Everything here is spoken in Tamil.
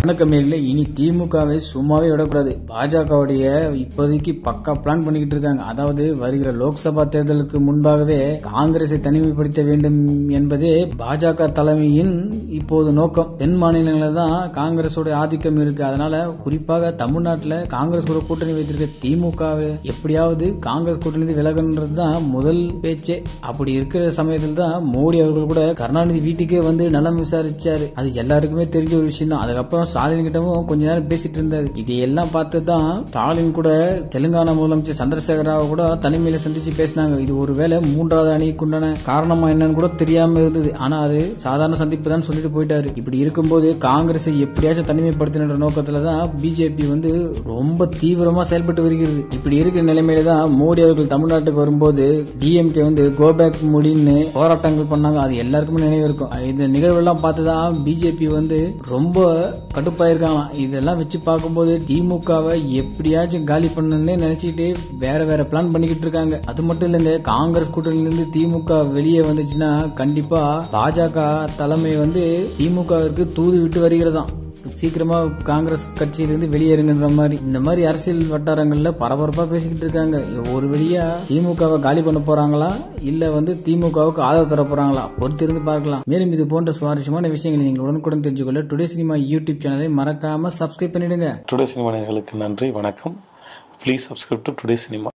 வணக்கம் நேர்களே இனி திமுகவை சும்மாவே விடக்கூடாது பாஜகவுடைய இப்போதைக்கு பக்கா பிளான் பண்ணிக்கிட்டு இருக்காங்க அதாவது வருகிற லோக்சபா தேர்தலுக்கு முன்பாகவே காங்கிரஸை தனிமைப்படுத்த வேண்டும் என்பதே பாஜக தலைமையின் இப்போது நோக்கம் தென் மாநிலங்களில் தான் காங்கிரஸோட ஆதிக்கம் இருக்கு அதனால குறிப்பாக தமிழ்நாட்டில் காங்கிரஸ் கூட கூட்டணி வைத்திருக்க திமுகவை எப்படியாவது காங்கிரஸ் கூட்டணி விலகன்றது தான் முதல் பேச்சே அப்படி இருக்கிற சமயத்தில் தான் மோடி அவர்கள் கூட கருணாநிதி வீட்டுக்கே வந்து நலம் விசாரிச்சாரு அது எல்லாருக்குமே தெரிஞ்ச ஒரு விஷயம் தான் அதுக்கப்புறம் ஸ்டாலின் கிட்டவும் கொஞ்ச நேரம் பேசிட்டு இருந்தாரு இதையெல்லாம் பார்த்து தான் ஸ்டாலின் கூட தெலுங்கானா முதலமைச்சர் சந்திரசேகர ராவ் கூட தனிமையில சந்திச்சு பேசினாங்க இது ஒருவேளை மூன்றாவது அணிக்கு உண்டான காரணமா என்னன்னு கூட தெரியாம இருந்தது ஆனா அது சாதாரண சந்திப்பு தான் சொல்லிட்டு போயிட்டாரு இப்படி இருக்கும்போது காங்கிரஸை எப்படியாச்சும் தனிமைப்படுத்தின நோக்கத்துல தான் பிஜேபி வந்து ரொம்ப தீவிரமா செயல்பட்டு வருகிறது இப்படி இருக்கிற நிலைமையில தான் மோடி அவர்கள் தமிழ்நாட்டுக்கு வரும்போது டிஎம்கே வந்து கோபேக் மோடின்னு போராட்டங்கள் பண்ணாங்க அது எல்லாருக்குமே நினைவு இருக்கும் இந்த நிகழ்வெல்லாம் பார்த்து தான் பிஜேபி வந்து ரொம்ப கடுப்பாயிருக்காங்களாம் இதெல்லாம் வச்சு பார்க்கும்போது திமுகவை எப்படியாச்சும் காலி பண்ணணும்னு நினைச்சிட்டு வேற வேற பிளான் பண்ணிக்கிட்டு இருக்காங்க அது மட்டும் இல்லைங்க காங்கிரஸ் கூட்டணியில இருந்து திமுக வெளியே வந்துச்சுன்னா கண்டிப்பா பாஜக தலைமை வந்து திமுகவிற்கு தூது விட்டு வருகிறதாம் சீக்கிரமா காங்கிரஸ் கட்சியிலிருந்து வெளியேறுங்கன்ற மாதிரி இந்த மாதிரி அரசியல் வட்டாரங்கள்ல பரபரப்பா பேசிக்கிட்டு இருக்காங்க ஒரு வழியா திமுகவை காலி பண்ண போறாங்களா இல்ல வந்து திமுகவுக்கு ஆதரவு தர போறாங்களா பொறுத்திருந்து பார்க்கலாம் மேலும் இது போன்ற சுவாரஸ்யமான விஷயங்களை நீங்கள் உடனுக்குடன் தெரிஞ்சுக்கொள்ள டுடே சினிமா யூடியூப் சேனலை மறக்காம சப்ஸ்கிரைப் பண்ணிடுங்க டுடே சினிமா நேயர்களுக்கு நன்றி வணக்கம் please subscribe to today cinema